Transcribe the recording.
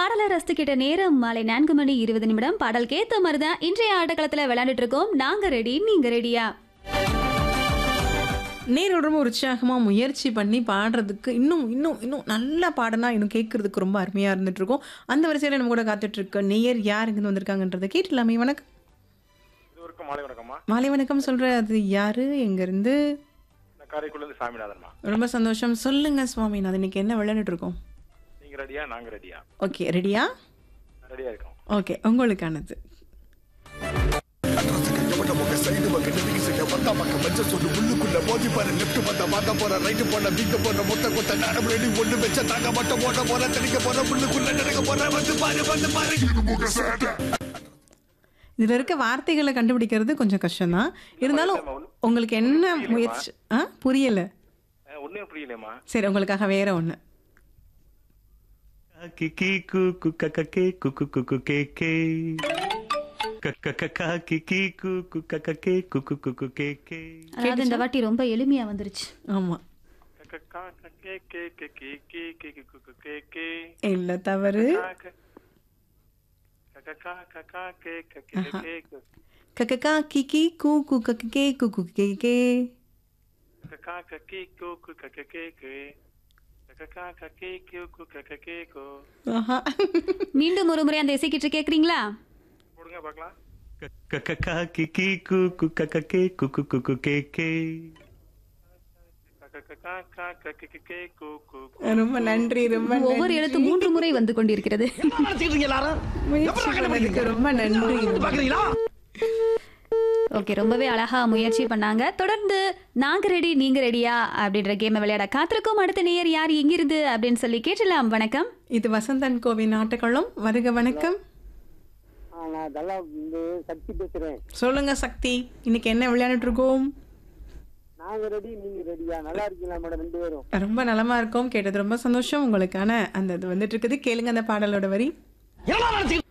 பாடலை ரசிக்கிட்ட நேரம் மாலை நான்கு மணி இருபது நிமிடம் பாடல் கேத்த மாதிரி தான் இன்றைய ஆட்டக்களத்தில் விளையாண்டுட்டு இருக்கோம் நாங்க ரெடி நீங்க ரெடியா நேரில் ரொம்ப உற்சாகமாக முயற்சி பண்ணி பாடுறதுக்கு இன்னும் இன்னும் இன்னும் நல்லா பாடினா இன்னும் கேட்கறதுக்கு ரொம்ப அருமையாக இருந்துட்டு இருக்கும் அந்த வரிசையில் நம்ம கூட காத்துட்டு இருக்க நேயர் யார் இருந்து வந்திருக்காங்கன்றதை கேட்டலாமே வணக்கம் இதுவரைக்கும் மாலை வணக்கம்மா மாலை வணக்கம் சொல்ற அது யாரு எங்கேருந்து நான் காரைக்குடிலேருந்து சாமிநாதன்மா ரொம்ப சந்தோஷம் சொல்லுங்க சுவாமிநாதன் இன்னைக்கு என்ன விளையாண்டுட்டு இருக்கோம் நீங்க ரெடியா நாங்க ரெடியா ஓகே ரெடியா ரெடியா இருக்கோம் ஓகே உங்களுக்கானது எவன முக சைடு பக்க நெருங்கி செய்ய வந்தா பக்க மஞ்ச சொல்லு உள்ளுக்குள்ள மோதி பாரு லெஃப்ட் வந்த வாங்க போற ரைட் போன வீங்க போற மொத்த கொத்த நாடம் ரெடி ஒண்ணு வச்ச தாங்க மட்டும் போட போற தடிக்க போற உள்ளுக்குள்ள நடக்க போற வந்து பாரு வந்து பாரு இது முக சாட்ட இதில் இருக்க வார்த்தைகளை கண்டுபிடிக்கிறது கொஞ்சம் கஷ்டம்தான் இருந்தாலும் உங்களுக்கு என்ன முயற்சி ஆ புரியல ஒன்றும் புரியலையம்மா சரி உங்களுக்காக வேற ஒன்று Kiki kuku kakake kuku kuku keke. Kakakaka kiki kuku kakake kuku kuku keke. அதாவது இந்த வாட்டி ரொம்ப எளிமையா வந்துருச்சு ஆமாம் கக்கா கக்கே கே கே கே கே கே கே கே கே கே இல்லை தவறு கக்கா கக்கா கே கே கே கே கே கக்கக்கா கிக்கி கூ கு கக்கே கு கு கே கே கக்கா கக்கே கோ கு கக்கே கே கே கக்கா கக்கே கே கு கக்கே கே கோ ஆஹா மீண்டும் ஒரு முறை அந்த இசைக்கிட்டு கேக்குறீங்களா போடுங்க பார்க்கலாம் Kakaka kiki kuku kakake kuku kuku keke. கக்கா கா கக்கே கே கே கோ கோ ரொம்ப நன்றி ரொம்ப ஒவ்வொரு நன்றி. எழுத்து மூன்று முறை வந்து கொண்டிருக்கிறது முயற்சி பண்ணதுக்கு ரொம்ப நன்றி ஓகே ரொம்பவே அழகா முயற்சி பண்ணாங்க தொடர்ந்து நாங்க ரெடி நீங்க ரெடியா அப்படின்ற கேமை விளையாட காத்திருக்கோம் அடுத்த நேயர் யார் எங்கிருந்து அப்படின்னு சொல்லி கேட்டலாம் வணக்கம் இது வசந்தன் கோவின் நாட்டுக்களும் வருக வணக்கம் ஆ, நான் நல்லா இந்த சக்தி பேசுறேன் சொல்லுங்க சக்தி இன்னைக்கு என்ன விளையாண்டுட்டு இருக்கோம் நாங்க ரெடி நீங்க ரெடியா நல்லா இருக்கீங்களா மேடம் ரெண்டு பேரும் ரொம்ப நலமா இருக்கோம் கேட்டது ரொம்ப சந்தோஷம் உங்களுக்கான அந்த இது வந்துட்டு இருக்குது கேளுங்க அந்த பாடலோட வரி